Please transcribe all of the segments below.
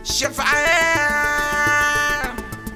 شفعان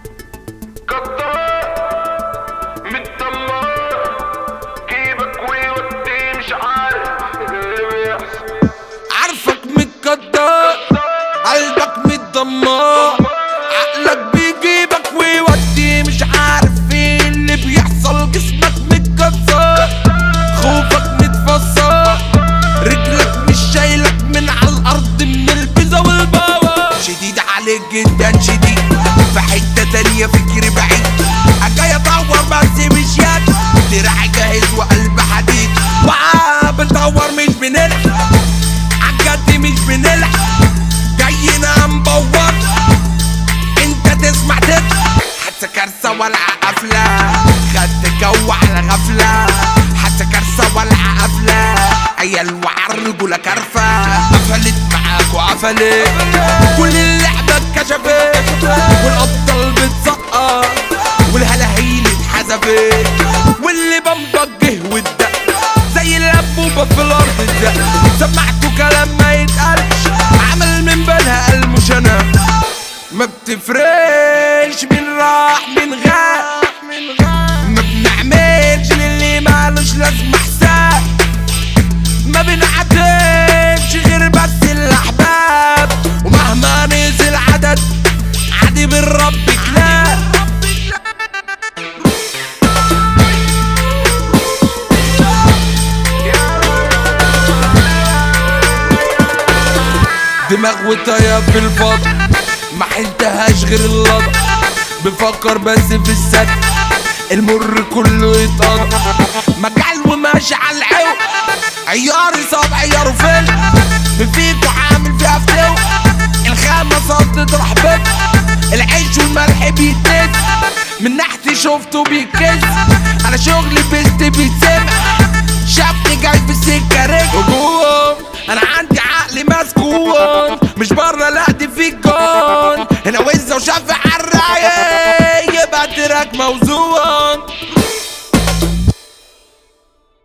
قطار متدمر جيبك ويودي مش عارف اللي بيحصل عارفك متقدر قلبك متدمر عقلك بيجيبك ويودي مش عارف ايه اللي بيحصل جسمك متكسر خوفك متفسر رجلك مش شايلك من على الارض من البيزا والباور شديد عليك جدا شديد في حتة تانية فكري بعيد جاي ادور بس مش يد دراعي جاهز وقلب حديد وعاب بندور مش بنلحق عالجد مش بنلحق جاينا مبور انت تسمع تضحك حتى كارثة ولا قفلة خدت جو على غفلة حتى كارثة ولا قفلة عيال وعر رجولة كرفة قفلت معاك وقفلت كل اللعبة اتكشفت والأبطال بتسقط والهلاهيل اتحذفت واللي بمبك جه والدق زي الأنبوبة في الأرض الدق سمعته كلام ما يتقالش عمل من بالها قال مش أنا ما بتفرقش من راح من غاب ما بنعملش للي مالوش لازمة حساب ما بنعاتبش غير بس الأحباب ومهما نزل عدد عادي بالرب كلاب دماغ وطيب في الفضل ما حلتهاش غير اللضع بفكر بس في السد المر كله يتقضى مجال وماشي على العو عياري صاب عياره فين بفيكو عامل فيها فتو الخامة صد تروح بك العيش والملح بيتنس من ناحيتي شفته بيكس انا شغلي بست بيتسمع شافني جاي في السكة رجل هجوم انا عندي عقلي مسكون مش بره لا دي في الجون هنا وزة وشافع